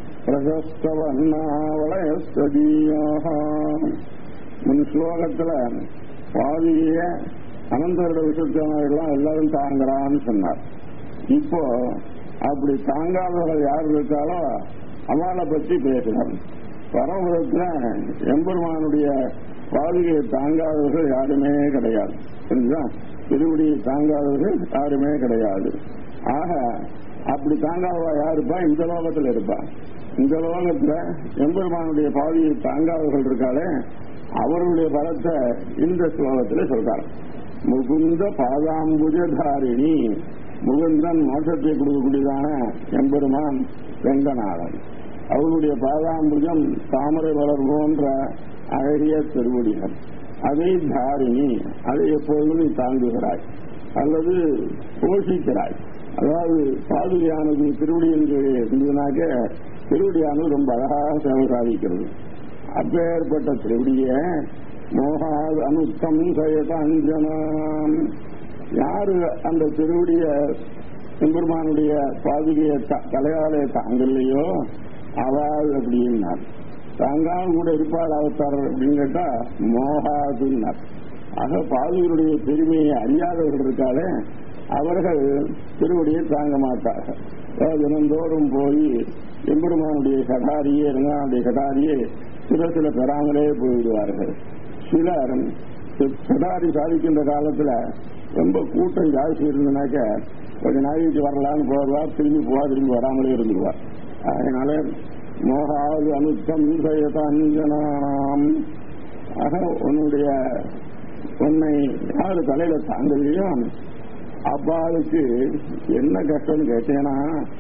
பிரசஸ்தவர்ணாவளயஸ்தீயாக முன் ஸ்லோகத்துல பாதிய அனந்தரோட விசுத்தமாகலாம் எல்லாரும் தாங்குறான்னு சொன்னார் இப்போ அப்படி தாங்காதவர்கள் யார் இருக்காலோ அவளை பற்றி பேசுகிறார் பரமபுரத்துல எம்பெருமானுடைய பாதுகையை தாங்காதவர்கள் யாருமே கிடையாது புரிஞ்சுதா திருவடியை தாங்காதவர்கள் யாருமே கிடையாது ஆக அப்படி தாங்காதவா யாருப்பா இந்த லோகத்துல இருப்பா இந்த லோகத்துல எம்பெருமானுடைய பாதியை தாங்காதவர்கள் இருக்காளே அவர்களுடைய பலத்தை இந்த ஸ்லோகத்துல சொல்றார் முகுந்த பாதாம்புஜதாரிணி முகுந்தன் மோட்சத்தை கொடுக்கக்கூடியதான எம்பெருமான் வெங்கநாதன் அவருடைய பாதாம்புஜம் தாமரை வளர் போன்ற அழகிய திருவடிகள் அதை தாரிணி அதை எப்பொழுதும் நீ தாங்குகிறாய் அல்லது போஷிக்கிறாய் அதாவது பாதுகையானது திருவடியின் கீழே இருந்ததுனாக்க திருவடியானது ரொம்ப அழகாக சேவை சாதிக்கிறது அப்பேற்பட்ட திருவடிய மோகாது அனுத்தம் சயதாஞ்சனாம் யாரு அந்த திருவடிய எம்பெருமானுடைய பாதுகையை தலையாலே தாங்கலையோ அவள் அப்படின்னார் தாங்காமல் கூட இருப்பாள் அவத்தார் அப்படின்னு கேட்டா மோகாதுன்னார் ஆக பாதுகளுடைய பெருமையை அறியாதவர்கள் இருக்காளே அவர்கள் திருவடியை தாங்க மாட்டார்கள் தினந்தோறும் போய் எம்பெருமானுடைய கடாரியே ரங்கனுடைய கடாரியே சில சில பெறாமலே போய்விடுவார்கள் சிலர் கடாரி சாதிக்கின்ற காலத்துல ரொம்ப கூட்டம் ஜாஸ்தி இருந்தனாக்க கொஞ்ச நாளைக்கு வரலான்னு போவார் திரும்பி போவா திரும்பி வராமலே இருந்துருவார் அதனால மோகாது அனுத்தம் அஞ்சனாம் ஆக உன்னுடைய உன்னை யாரு தலையில தாங்கலையோ அப்பாவுக்கு என்ன கஷ்டம்னு கேட்டேன்னா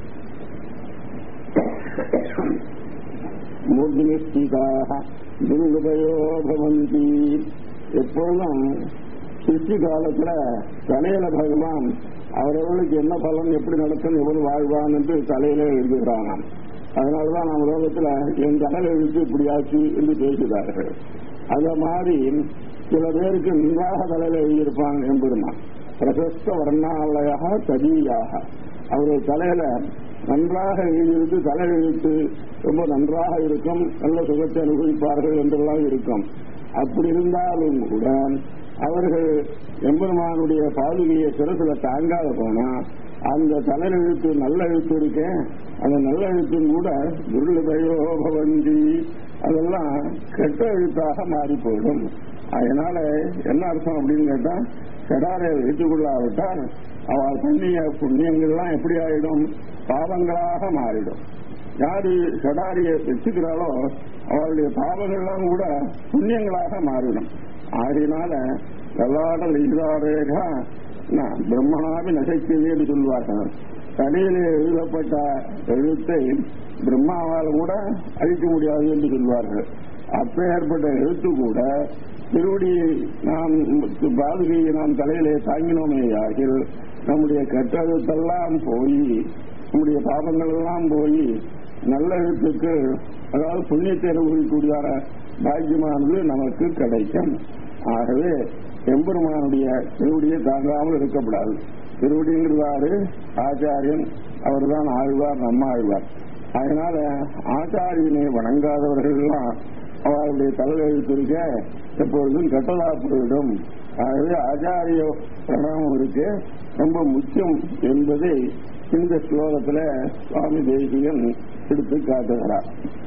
மூர்த்தினிஷ்டிதாக துருபயோ பவந்தி எப்பொழுதும் சிருஷ்டி காலத்துல தலையில பகவான் அவரவர்களுக்கு என்ன பலன் எப்படி நடக்கும் எவ்வளவு வாழ்வான் என்று தலையில எழுதுகிறானாம் அதனாலதான் நம்ம லோகத்துல என் தலையில எழுத்து இப்படியாச்சு என்று பேசுகிறார்கள் அத மாதிரி சில பேருக்கு நிர்வாக தலையில எழுதியிருப்பான் என்பதுமா பிரசஸ்த வர்ணாலயாக ததியாக அவருடைய தலையில நன்றாக எழுதியிருக்கு தலை எழுத்து ரொம்ப நன்றாக இருக்கும் நல்ல சுகத்தை அனுபவிப்பார்கள் என்றெல்லாம் இருக்கும் அப்படி இருந்தாலும் கூட அவர்கள் எம்பெருமானுடைய பாதுகையை சிறசுல தாங்காத போனா அந்த தலையில் எழுத்து நல்ல எழுத்து இருக்கேன் அந்த நல்ல எழுத்தும் கூட துருளுதையோ பவந்தி அதெல்லாம் கெட்ட எழுத்தாக மாறி போயிடும் அதனால என்ன அர்த்தம் அப்படின்னு கேட்டா கடாரை வைத்துக்கொள்ளாவிட்டால் அவள் பண்ணிய புண்ணியங்கள்லாம் எப்படி ஆயிடும் பாவங்களாக மாறிடும் யாரு கடாரியை வச்சுக்கிறாளோ அவளுடைய பாவங்கள்லாம் கூட புண்ணியங்களாக மாறிடும் ஆகையினால வெள்ளாடல் ஈராரேகா பிரம்மனாபி நசைக்குது என்று சொல்வார்கள் தலையிலே எழுதப்பட்ட எழுத்தை பிரம்மாவால் கூட அழிக்க முடியாது என்று சொல்வார்கள் அப்பேற்பட்ட எழுத்து கூட திருவடியை நாம் பாதுகையை நாம் தலையிலே தாங்கினோமே ஆகில் நம்முடைய கெட்டெழுத்தெல்லாம் போய் நம்முடைய பாவங்கள் எல்லாம் போய் நல்ல எழுத்துக்கு அதாவது புண்ணியத்தை அனுபவிக்கூடியதான பாக்கியமானது நமக்கு கிடைக்கும் ஆகவே எம்பெருமானுடைய திருவடியை தாங்காமல் இருக்கக்கூடாது திருவடிங்கிறதாரு ஆச்சாரியன் அவர்தான் ஆழ்வார் நம்ம ஆழ்வார் அதனால ஆச்சாரியனை வணங்காதவர்கள்லாம் அவருடைய தலையெழுத்திருக்க எப்பொழுதும் கெட்டதா போயிடும் ஆகவே ஆச்சாரிய பிரணாமம் இருக்கு ரொம்ப முக்கியம் என்பதை இந்த ஸ்லோகத்துல சுவாமி தேசிகன் எடுத்து காட்டுகிறார்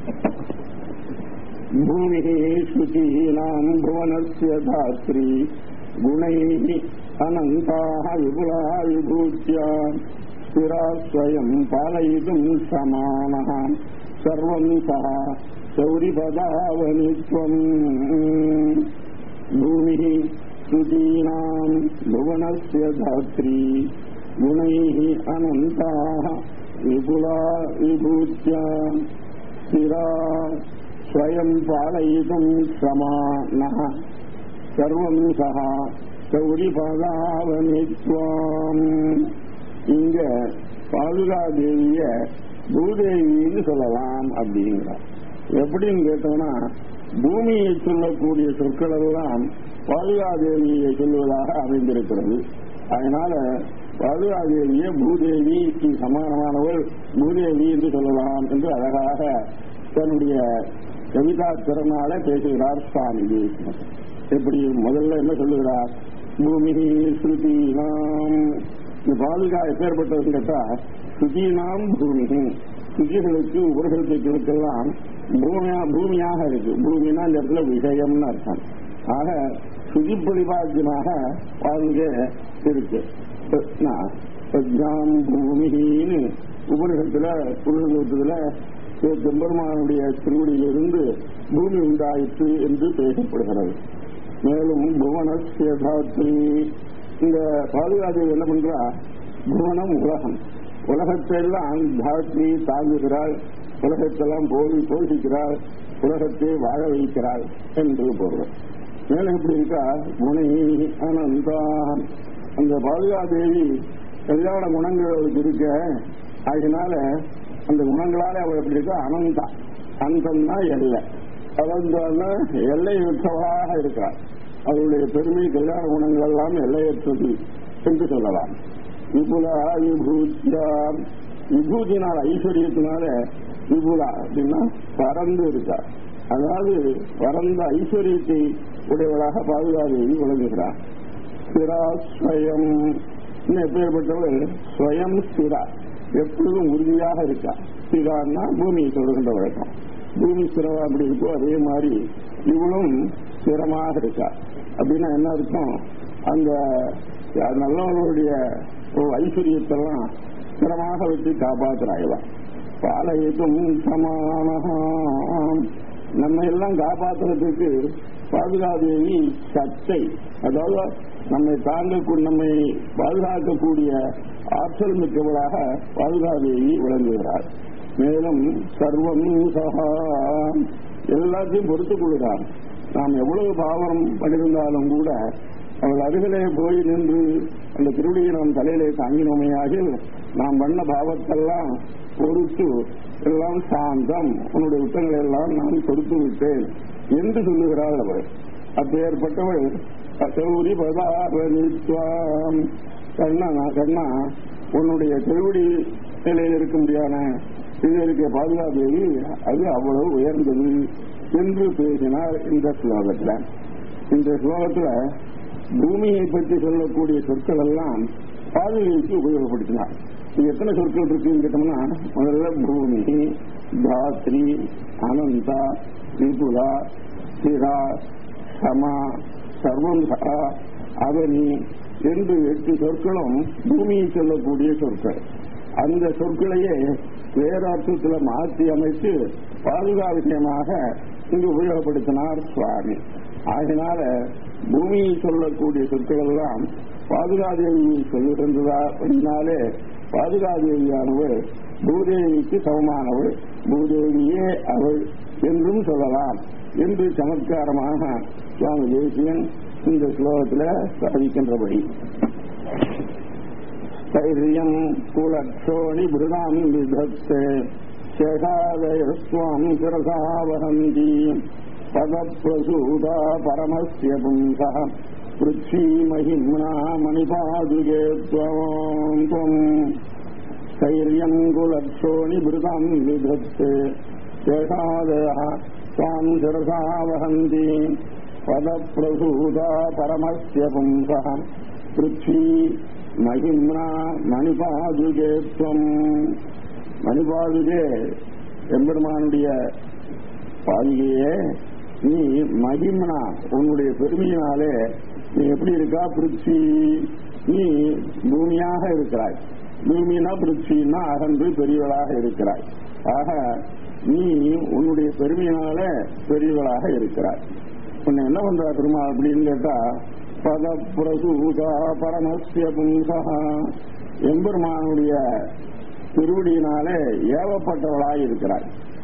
பூமி சுச்சீனாம் புவனஸ்ய தாத்ரி குணை அனந்தாக விபுலா விபூத்தியா ஸ்திரா ஸ்வயம் பாலயிதும் சமான சர்வம் சா சௌரிபதாவனித்வம் பூமி சுதீனாம் புவனஸ்ய தாத்ரி गुणैः अनन्ताः विपुला विभूत्या स्थिरा ஸ்வயம் பாலயிதும் சமானः சர்வம் சகா கௌரி பதாவனித்வாம் இங்க பாதுகா தேவிய பூதேவின்னு சொல்லலாம் அப்படிங்கிறார் எப்படின்னு கேட்டோம்னா பூமியை சொல்லக்கூடிய சொற்கள் எல்லாம் பாதுகாதேவியை சொல்வதாக அமைந்திருக்கிறது அதனால பாதுகாதேவியை பூதேவிக்கு சமானமானவள் பூதேவி என்று சொல்லலாம் என்று அழகாக தன்னுடைய கவிதா திறனால பேசுகிறார் சுவாமி தேசிகன் எப்படி முதல்ல என்ன சொல்லுகிறார் பூமி ஸ்ருதி நாம் இந்த பாதுகா எப்பேற்பட்டதுன்னு கேட்டா ஸ்ருதினாம் பூமி சுஜிகளுக்கு உபரிசத்துக்களுக்கெல்லாம் பூமியா பூமியாக இருக்கு பூமினா இந்த இடத்துல விஷயம்னு அர்த்தம் ஆக சுஜி பிரதிபாத்தியமாக வாழ்க இருக்கு பிரஜாம் பூமின்னு உபனிஷத்துல புருஷத்துல பெருமானுடைய திருவடியிலிருந்து பூமி உண்டாயிற்று என்று பேசப்படுகிறது மேலும் புவனஸ்தாத்ரி இந்த பாதுகாப்பு என்ன பண்றா புவனம் உலகம் உலகத்தை எல்லாம் தாத்ரி தாங்குகிறாள் உலகத்தெல்லாம் போதி போஷிக்கிறாள் உலகத்தை வாழ வைக்கிறாள் என்று பொருள் மேலும் எப்படி இருக்கா முனை அனந்தா அந்த பாதுகாதேவி கல்யாண குணங்கள் அவளுக்கு இருக்க அதனால அந்த குணங்களால அவள் எப்படி இருக்கா அனந்தா அந்தம்னா எல்லை அனந்தான்னா எல்லை விட்டவளாக இருக்கிறாள் அவளுடைய பெருமை கல்யாண குணங்கள் எல்லாம் எல்லையற்றது என்று சொல்லலாம் விபுலா விபூத்தியா விபூதினால் ஐஸ்வர்யத்தினால விபுலா அப்படின்னா பறந்து இருக்கா அதாவது பரந்த ஐஸ்வர்யத்தை உடையவளாக பாதுகாதேவி விளங்குகிறார் ஸ்திரா ஸ்வயம் எப்பேற்பட்டவள் ஸ்வயம் ஸ்திரா எப்பொழுதும் உறுதியாக இருக்கா ஸ்திரான்னா பூமியை சொல்கின்ற வழக்கம் பூமி ஸ்திரவா அப்படி இருக்கோ அதே மாதிரி இவளும் ஸ்திரமாக இருக்கா அப்படின்னா என்ன அர்த்தம் அந்த நல்லவர்களுடைய ஐஸ்வர்யத்தெல்லாம் ஸ்திரமாக வச்சு காப்பாற்றுறாங்களாம் பாலயத்தும் சமானம் நம்ம எல்லாம் காப்பாற்றுறதுக்கு பாதுகாதேவி சத்தை அதாவது நம்மை தாங்கக்கூடிய நம்மை பாதுகாக்கக்கூடிய ஆற்றல் மிக்கவளாக பாதுகாதேவி விளங்குகிறார் மேலும் சர்வம் சகா எல்லாத்தையும் பொறுத்துக் கொள்கிறார் நாம் எவ்வளவு பாவம் பண்ணியிருந்தாலும் கூட அவள் அருகிலே போய் நின்று அந்த திருடியை நாம் தலையிலே தாங்கினோமையாகில் நாம் பண்ண பாவத்தெல்லாம் பொறுத்து எல்லாம் சாந்தம் உன்னுடைய குற்றங்களை எல்லாம் நான் கொடுத்து விட்டேன் என்று சொல்லுகிறாள் அவள் அப்பேற்பட்டவள் கௌரி பதாபனித்வாம் கண்ணா கண்ணா உன்னுடைய திருவடி நிலையில் இருக்க முடியாத இது இருக்க பாதுகாப்பு அது அவ்வளவு உயர்ந்தது என்று பேசினார் இந்த ஸ்லோகத்துல இந்த ஸ்லோகத்துல பூமியை பற்றி சொல்லக்கூடிய சொற்கள் எல்லாம் பாதுகாப்பு உபயோகப்படுத்தினார் இது எத்தனை சொற்கள் இருக்குன்னு கேட்டோம்னா முதல்ல பூமி தாத்ரி அனந்தா விபுலா சிரா சமா சர்வம் சரா அவனி என்று எட்டு சொற்களும் பூமியை சொல்லக்கூடிய சொற்கள் அந்த சொற்களையே வேற அர்த்தத்துல மாற்றி அமைத்து பாதுகா விஷயமாக இங்கு உபயோகப்படுத்தினார் சுவாமி ஆகினால பூமியை சொல்லக்கூடிய சொற்கள் எல்லாம் பாதுகாதேவியை சொல்லிருந்ததா அப்படின்னாலே பாதுகாதேவியானவள் பூதேவிக்கு சமமானவள் பூதேவியே அவள் என்றும் சொல்லலாம் என்று சமத்காரமாக சுவாமி தேசியன் இந்த ஸ்லோகத்தில் சாதிக்கின்றபடி தைரியம் குலக்ஷோணி பிருதாம் விதத்தே சேகாதயஸ்வாம் சிரசாவகந்தி பதப்பிரசூதா பரமஸ்ய பும்சா பிருத்வி மகிம்னா மணிபாதுகே त्वम् தைரியம் குலக்ஷோணி பிருதாம் விதத்தே சேகாதயः त्वाम् शिरसा वहन्ति पदप्रसूता परमस्य पुंसः पृथ्वी महिम्ना மணிபாதுகே துவம் மணிபாதுகே எம்பெருமானுடைய பாதுகையே நீ மகிம்னா உன்னுடைய பெருமையினாலே நீ எப்படி இருக்கா பிருத்வி நீ பூமியாக இருக்கிறாய் பூமினா பிருத்வின்னா அகன்று பெரியவளாக இருக்கிறாய் ஆக நீ உன்னுடைய பெருமையினால பெரியவளாக இருக்கிறாய் உன்னை என்ன பண்றா பெருமாள் அப்படின்னு கேட்டா பத பிரசூதா பரமசிய பும்சா எம்பெருமானுடைய திருவடியினாலே ஏவப்பட்டவளாய் இருக்கிறாய்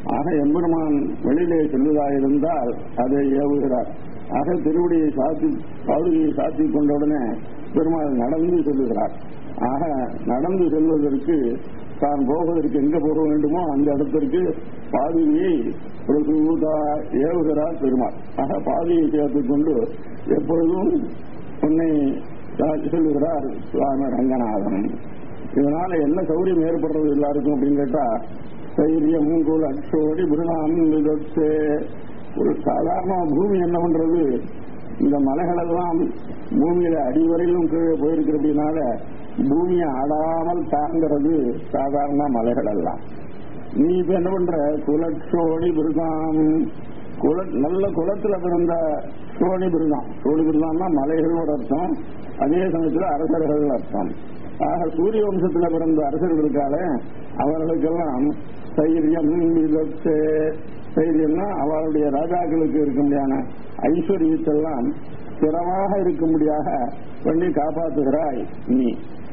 ஆக எம்பெருமான் வெளியிலே செல்வதாயிருந்தால் அதை ஏவுகிறார் ஆக திருவடியை சாத்தி பாதுகையை சாத்தி கொண்டவுடனே பெருமாள் நடந்து செல்லுகிறார் ஆக நடந்து செல்வதற்கு தான் போவதற்கு எங்க போக வேண்டுமோ அந்த இடத்திற்கு பாதுகையை பிரசூதா ஏவுகிறார் பெருமாள் ஆக பாதுகையை சேர்த்துக் கொண்டு எப்பொழுதும் உன்னை சொல்லுகிறார் சுவாமி ரங்கநாதன் இதனால என்ன சௌரியம் ஏற்படுறது எல்லாருக்கும் அப்படின்னு கேட்டா தைரியம் குலட்சோடி பிருகாம் விதத்தே ஒரு சாதாரண பூமி என்ன பண்றது இந்த மலைகள் எல்லாம் பூமியில அடிவரையிலும் கீழே போயிருக்கிறதுனால பூமியை ஆடாமல் தாங்கிறது சாதாரண மலைகள் எல்லாம் நீ இப்ப என்ன பண்ற குலச்சோடி பிருகாம் குல நல்ல குலத்துல பிறந்த சோழி பிருகாம் சோழி பிருகாம்னா மலைகளோட அர்த்தம் அதே சமயத்துல அரசர்கள் அர்த்தம் ஆக சூரிய வம்சத்துல பிறந்த அரசர்கள் இருக்காலே அவர்களுக்கெல்லாம் தைரியம் விதத்து தைரியம்னா அவருடைய ராஜாக்களுக்கு இருக்கும்படியான ஐஸ்வர்யத்தெல்லாம் ஸ்திரமாக இருக்கும்படியாக பண்ணி காப்பாற்றுகிறாய் நீ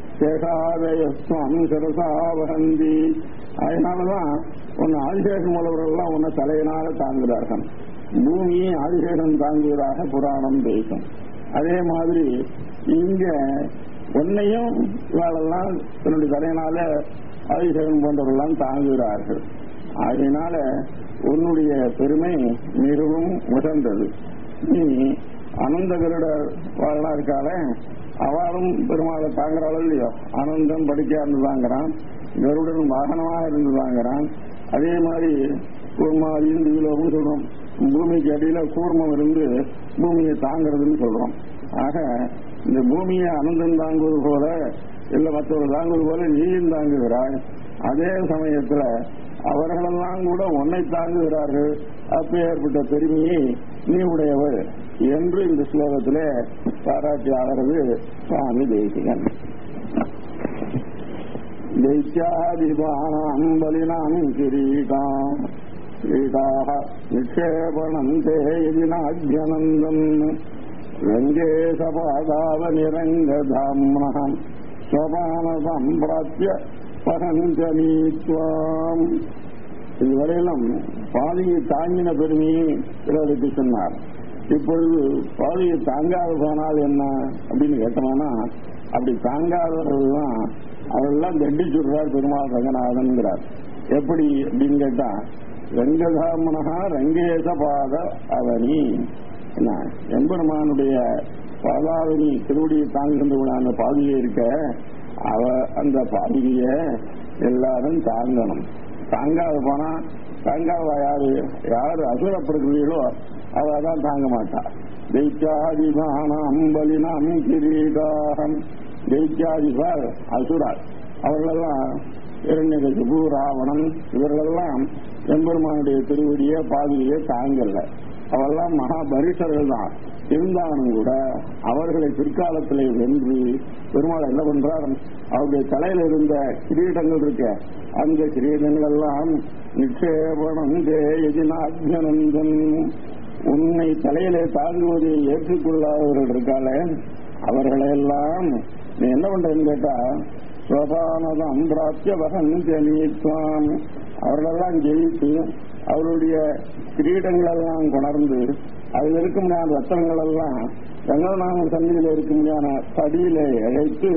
சேஷாதயஸ்வம் சிரசாவகந்தி அதனாலதான் உன் ஆதிசேஷன் மூலவர்கள்லாம் உன்னை தலையினால தாங்குகிறார்கள் பூமியை ஆதிசேஷன் தாங்குவதாக புராணம் பேசும் அதே மாதிரி இங்க உன்னையும் இவாளெல்லாம் தன்னுடைய தலையினால ஆதிசேகன் போன்றவர்கள்லாம் தாங்குகிறார்கள் அதனால உன்னுடைய பெருமை மிகவும் உசந்தது நீ அனந்த கருட வாழலாம் இருக்காளே அவளும் பெருமாளை தாங்குறாளோ இல்லையோ ஆனந்தம் படிக்கா இருந்து தாங்குறான் கருடன் வாகனமாக இருந்து தாங்குறான் அதே மாதிரி கூர்மாதியும் திவிலோகம் சொல்றோம் பூமிக்கு அடியில கூர்மம் இருந்து பூமியை தாங்கிறதுன்னு சொல்றோம் ஆக இந்த பூமியை அனந்தம் தாங்குவது போல இல்ல மற்றவர்கள் தாங்குவது போல நீயும் தாங்குகிறாய் அதே சமயத்துல அவர்களெல்லாம் கூட உன்னை தாங்குகிறார்கள் அப்ப ஏற்பட்ட பெருமையை நீ உடையவர் என்று இந்த ஸ்லோகத்திலே பாராட்டி ஆகிறது சுவாமி தேசிகன் दैत्यादिबाणाम् बलिनाम् किरीटाम् कीटाः निक्षेपणम् ते यदि नाभ्यनन्दन् रङ्गे सपादावनिरङ्गधाम्नः स्वपानसम्प्राप्य பகஞ்சனீத்வாம் இதுவரையிலும் பாதியை தாங்கின பெருமையை பிறருக்கு சொன்னார் இப்பொழுது பாதியை தாங்காத போனால் என்ன அப்படின்னு கேட்டோம்னா அப்படி தாங்காதவர்கள்லாம் அவரெல்லாம் தண்டி சொல்றார் பெருமாள் ரங்கநாதன்கிறார் எப்படி அப்படின்னு கேட்டா ரங்கதாமனகா ரங்கேச பாத அவனி என்ன எம்பெருமானுடைய பாதாவனி திருவடியை தாங்குகின்ற அந்த பாதியை இருக்க அவ அந்த பாதிய எல்லாரும் தாங்கணும் தாங்காத போனா தாங்காத யாரு யாரு அசுரப்படுகிறீர்களோ அவ தான் தாங்க மாட்டா தெய்க்காதிபானம் பலினம் கிரீடாகம் தெய்க்காதிபார் அசுரார் அவர்களெல்லாம் இரண்யகசிபு ராவணன் இவர்களெல்லாம் எம்பெருமானுடைய திருவடிய பாதியை தாங்கல அவெல்லாம் மகாபரிஷர்கள் தான் இருந்தாலும் கூட அவர்களை பிற்காலத்திலே வென்று பெருமாள் என்ன பண்றார் அவருடைய தலையில இருந்த கிரீடங்கள் இருக்க அந்த கிரீடங்கள் எல்லாம் நிக்ஷேபணம் எதினாத்யனந்தன் உன்னை தலையிலே தாங்குவதை ஏற்றுக்கொள்ளாதவர்கள் இருக்காளே அவர்களெல்லாம் நீ என்ன பண்றேன்னு கேட்டா ஸ்வபானதம் பிராப்திய வகன் ஜனீத்வாம் அவர்களெல்லாம் ஜெயித்து அவருடைய கிரீடங்கள் எல்லாம் கொணர்ந்து அதில் இருக்கும் ரத்தனங்கள் எல்லாம் ரங்கநாதன் சன்னிதியில் இருக்கும் படியில இழைத்து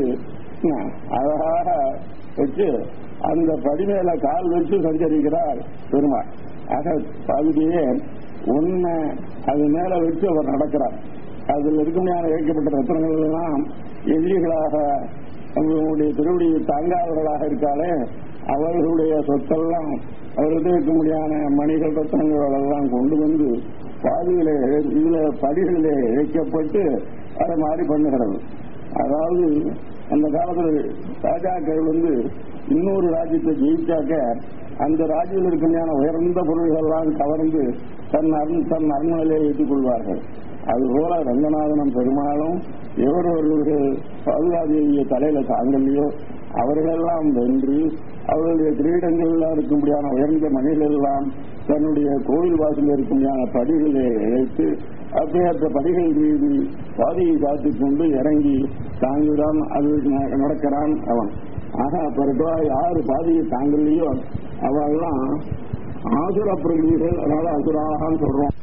அழகாக வச்சு அந்த படி மேல கால் வச்சு சஞ்சரிக்கிறார் பெருமாள் ஆக பகுதியே உண்மை அது மேல வச்சு அவர் நடக்கிறார் அதில் இருக்கும் இழைக்கப்பட்ட ரத்தனங்கள் எல்லாம் எதிரிகளாக அவர்களுடைய திருவடியை தாங்காதவர்களாக இருக்காலே அவர்களுடைய சொத்தெல்லாம் அவர்களுக்கு இருக்க முடியாத மணிகள் ரத்தனங்கள் எல்லாம் கொண்டு வந்து பாதியில இதுல படிகளிலே இழைக்கப்பட்டு அதை மாதிரி பண்ணுகிறது அதாவது அந்த காலத்தில் ராஜாக்கள் வந்து இன்னொரு ராஜ்யத்தை ஜெயிச்சாக்க அந்த ராஜ்யத்தில் இருக்க உயர்ந்த பொருள்கள் எல்லாம் கவர்ந்து தன் அருண் தன் அரண்மனையிலே வைத்துக் கொள்வார்கள் அதுபோல ரங்கநாதனம் பெருமாளும் எவரவர்களுடைய பாதுகாதேவிய தலையில தாங்கலையோ அவர்களெல்லாம் வென்று அவர்களுடைய கிரீடங்கள்லாம் இருக்கும்படியான உயர்ந்த மணிகள் எல்லாம் தன்னுடைய கோவில் வாசலில் இருக்கும்படியான படிகளை இழைத்து அப்பேற்ற படிகள் மீது பாதியை காத்துக் கொண்டு இறங்கி தாங்குகிறான் அது நடக்கிறான் அவன் ஆக பிறகு யாரு பாதியை தாங்கலையோ அவெல்லாம் ஆசுர பிரகிருதிகள் அதனால அசுராகான்னு சொல்றோம்